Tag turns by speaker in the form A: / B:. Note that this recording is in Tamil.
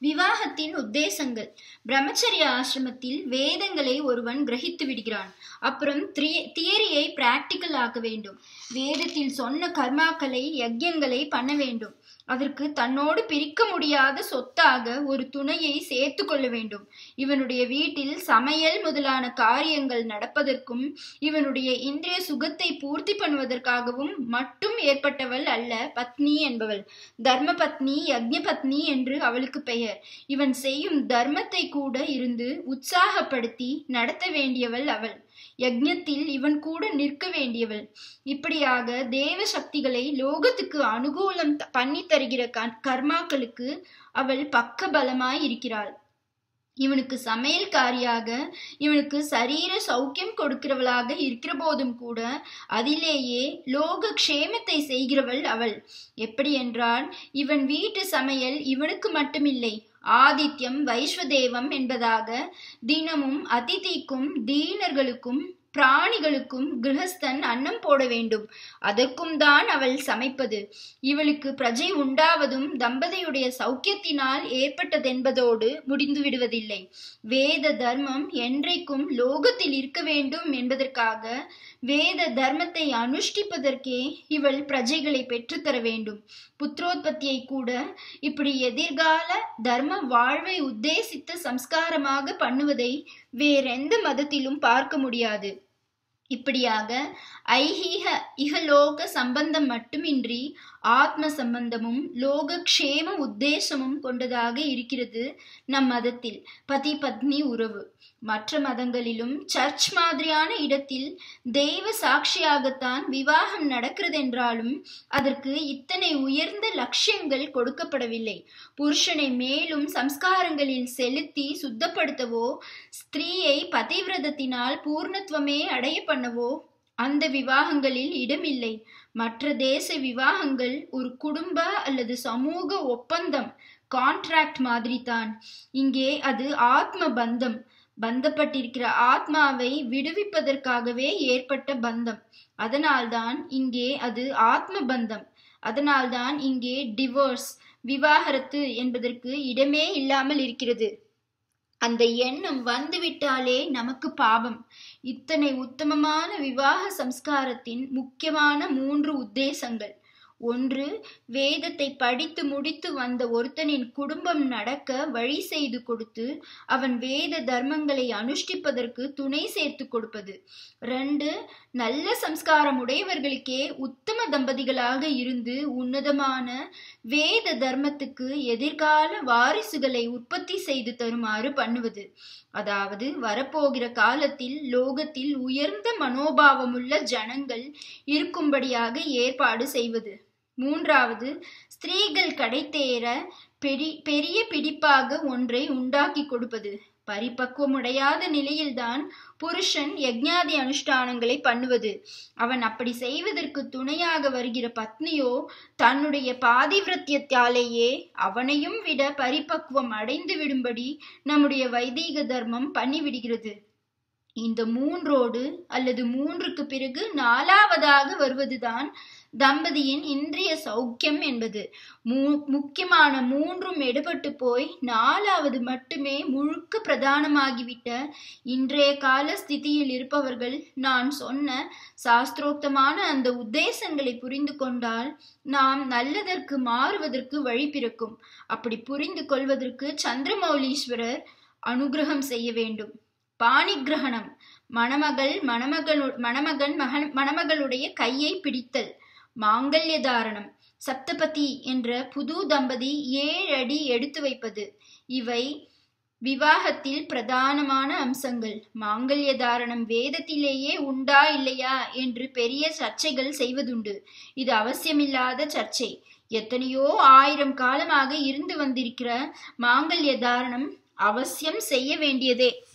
A: விவாகத்தின் உத்தேசங்கள் பிரம்மச்சரிய ஆசிரமத்தில் வேதங்களை ஒருவன் கிரகித்து விடுகிறான் அப்புறம் தியரியை பிராக்டிக்கல் ஆக்க வேண்டும் வேதத்தில் சொன்ன கர்மாக்களை யஜ்யங்களை பண்ண வேண்டும் அதற்கு தன்னோடு பிரிக்க முடியாத சொத்தாக ஒரு துணையை சேர்த்து கொள்ள வேண்டும் இவனுடைய வீட்டில் சமையல் முதலான காரியங்கள் நடப்பதற்கும் இவனுடைய இந்திரிய சுகத்தை பூர்த்தி பண்ணுவதற்காகவும் மட்டும் ஏற்பட்டவள் அல்ல பத்னி என்பவள் தர்ம பத்னி யக்ஞ பத்னி என்று அவளுக்கு பெயர் இவன் செய்யும் தர்மத்தை கூட இருந்து உற்சாகப்படுத்தி நடத்த வேண்டியவள் அவள் யக்ஞத்தில் இவன் கூட நிற்க வேண்டியவள் இப்படியாக தேவ சக்திகளை லோகத்துக்கு அனுகூலம் பண்ணி தருகிற கர்மாக்களுக்கு அவள் பக்க பலமாய் இருக்கிறாள் இவனுக்கு சமையல்காரியாக இவனுக்கு சரீர சௌக்கியம் கொடுக்கிறவளாக இருக்கிற போதும் கூட அதிலேயே லோக க்ஷேமத்தை செய்கிறவள் அவள் எப்படி என்றால் இவன் வீட்டு சமையல் இவனுக்கு மட்டுமில்லை ஆதித்யம் வைஸ்வதேவம் என்பதாக தினமும் அதிதிக்கும் தீனர்களுக்கும் பிராணிகளுக்கும் கிரகஸ்தன் அன்னம் போட வேண்டும் அதற்கும் தான் அவள் சமைப்பது இவளுக்கு பிரஜை உண்டாவதும் தம்பதியுடைய சௌக்கியத்தினால் ஏற்பட்டதென்பதோடு முடிந்து விடுவதில்லை வேத தர்மம் என்றைக்கும் லோகத்தில் இருக்க வேண்டும் என்பதற்காக வேத தர்மத்தை அனுஷ்டிப்பதற்கே இவள் பிரஜைகளை பெற்றுத்தர வேண்டும் புத்திரோத்பத்தியை கூட இப்படி எதிர்கால தர்ம வாழ்வை உத்தேசித்த சம்ஸ்காரமாக பண்ணுவதை வேறெந்த மதத்திலும் பார்க்க முடியாது இப்படியாக ஐஹீக இகலோக சம்பந்தம் மட்டுமின்றி ஆத்ம சம்பந்தமும் லோக க்ஷேம உத்தேசமும் கொண்டதாக இருக்கிறது நம் மதத்தில் பதி பத்னி உறவு மற்ற மதங்களிலும் சர்ச் மாதிரியான இடத்தில் தெய்வ சாட்சியாகத்தான் விவாகம் நடக்கிறதென்றாலும் அதற்கு இத்தனை உயர்ந்த லட்சியங்கள் கொடுக்கப்படவில்லை புருஷனை மேலும் சம்ஸ்காரங்களில் செலுத்தி சுத்தப்படுத்தவோ ஸ்திரீயை பதிவிரதத்தினால் பூர்ணத்துவமே அடைய பண்ணவோ அந்த விவாகங்களில் இடமில்லை மற்ற தேச விவாகங்கள் ஒரு குடும்ப அல்லது சமூக ஒப்பந்தம் கான்ட்ராக்ட் மாதிரி தான் இங்கே அது ஆத்ம பந்தம் பந்தப்பட்டிருக்கிற ஆத்மாவை விடுவிப்பதற்காகவே ஏற்பட்ட பந்தம் அதனால்தான் இங்கே அது ஆத்ம பந்தம் அதனால்தான் இங்கே டிவோர்ஸ் விவாகரத்து என்பதற்கு இடமே இல்லாமல் இருக்கிறது அந்த எண்ணம் வந்துவிட்டாலே நமக்கு பாவம் இத்தனை உத்தமமான விவாக சம்ஸ்காரத்தின் முக்கியமான மூன்று உத்தேசங்கள் ஒன்று வேதத்தை படித்து முடித்து வந்த ஒருத்தனின் குடும்பம் நடக்க வழி செய்து கொடுத்து அவன் வேத தர்மங்களை அனுஷ்டிப்பதற்கு துணை சேர்த்து கொடுப்பது ரெண்டு நல்ல சம்ஸ்காரம் உடையவர்களுக்கே உத்தம தம்பதிகளாக இருந்து உன்னதமான வேத தர்மத்துக்கு எதிர்கால வாரிசுகளை உற்பத்தி செய்து தருமாறு பண்ணுவது அதாவது வரப்போகிற காலத்தில் லோகத்தில் உயர்ந்த மனோபாவமுள்ள ஜனங்கள் இருக்கும்படியாக ஏற்பாடு செய்வது மூன்றாவது ஸ்திரீகள் கடைத்தேற பெரி பெரிய பிடிப்பாக ஒன்றை உண்டாக்கி கொடுப்பது பரிபக்குவமுடையாத நிலையில்தான் புருஷன் யஜ்ஞாதி அனுஷ்டானங்களை பண்ணுவது அவன் அப்படி செய்வதற்கு துணையாக வருகிற பத்னியோ தன்னுடைய பாதிவிரத்தியத்தாலேயே அவனையும் விட பரிபக்குவம் அடைந்து விடும்படி நம்முடைய வைதீக தர்மம் பண்ணிவிடுகிறது இந்த மூன்றோடு அல்லது மூன்றுக்கு பிறகு நாலாவதாக வருவதுதான் தம்பதியின் இந்திரிய சௌக்கியம் என்பது மூ முக்கியமான மூன்றும் எடுபட்டு போய் நாலாவது மட்டுமே முழுக்க பிரதானமாகிவிட்ட இன்றைய கால ஸ்திதியில் இருப்பவர்கள் நான் சொன்ன சாஸ்திரோக்தமான அந்த உத்தேசங்களை புரிந்து கொண்டால் நாம் நல்லதற்கு மாறுவதற்கு வழி பிறக்கும் அப்படி புரிந்து கொள்வதற்கு சந்திரமௌலீஸ்வரர் அனுகிரகம் செய்ய வேண்டும் பாணிகிரகணம் மணமகள் மணமகள் மணமகன் மகன் மணமகளுடைய கையை பிடித்தல் மாங்கல்ய தாரணம் சப்தபதி என்ற புது தம்பதி ஏழு அடி எடுத்து வைப்பது இவை விவாகத்தில் பிரதானமான அம்சங்கள் மாங்கல்ய தாரணம் வேதத்திலேயே உண்டா இல்லையா என்று பெரிய சர்ச்சைகள் செய்வதுண்டு இது அவசியமில்லாத சர்ச்சை எத்தனையோ ஆயிரம் காலமாக இருந்து வந்திருக்கிற மாங்கல்ய தாரணம் அவசியம் செய்ய வேண்டியதே